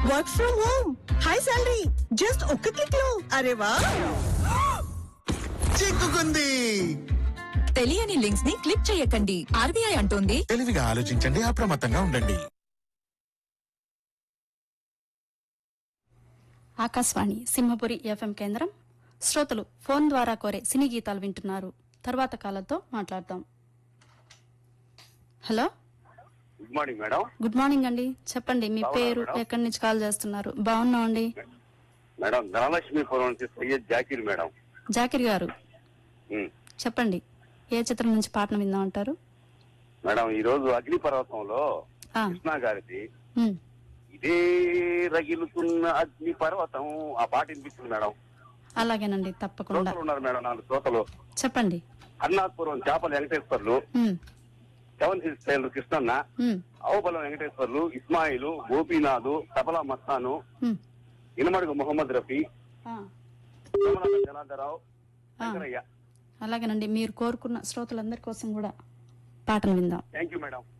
Work from home high salary just ఒక్క click లో అరే వా చిక్కుకుంది తెలియని లింక్స్ ని క్లిక్ చేయకండి ఆర్బీఐ అంటోంది తెలివిగా ఆలోచించండి అప్రమత్తంగా ఉండండి ఆకాశవాణి సింహపురి ఎఫ్ఎం కేంద్రం శ్రోతలు ఫోన్ ద్వారా కోరే సినీ గీతాలు వింటున్నారు తర్వాత కాలంతో మాట్లాడదాం hello good morning madam good morning అండి చెప్పండి మీ బాగున్నారా పేరు మేడం? ఎక్కడి నుంచి కాల్ చేస్తున్నారు బాగున్నాం అండి మేడం ధనలక్ష్మీపురం నుంచి సయ్యద్ జాకీర్ మేడం జాకిర్ గారు ఉమ్. చెప్పండి ఏ చిత్రం నుంచి పాటను విందాం అంటారు మేడం ఈ రోజు అగ్నిపర్వతంలో ఆ, కృష్ణ గారిది ఉమ్, ఇదే రగిలుతున్న అగ్ని పర్వతం ఆ పాట వినిపిస్తుంది మేడం అలాగేనండి తప్పకుండా శ్రోతలు ఉన్నారు మేడం నాలుగు శ్రోతలు చెప్పండి అన్నాపురం చేపల వెంకటేశ్వర్లు ఉమ్, సెవెన్ హిల్స్ టైలర్ కృష్ణన్న ఉమ్, అవబలం వెంకటేశ్వర్లు ఇస్మాయిలు గోపీనాథ్ తబలా మస్తాను ఉమ్, ఇనమడుగు మొహమ్మద్ రఫీ ఆ, సోమనాథ జనార్దరావు శంకరయ్య అలాగేనండి మీరు కోరుకున్న శ్రోతలందరి కోసం కూడా పాటను విందాం థ్యాంక్ యూ మేడం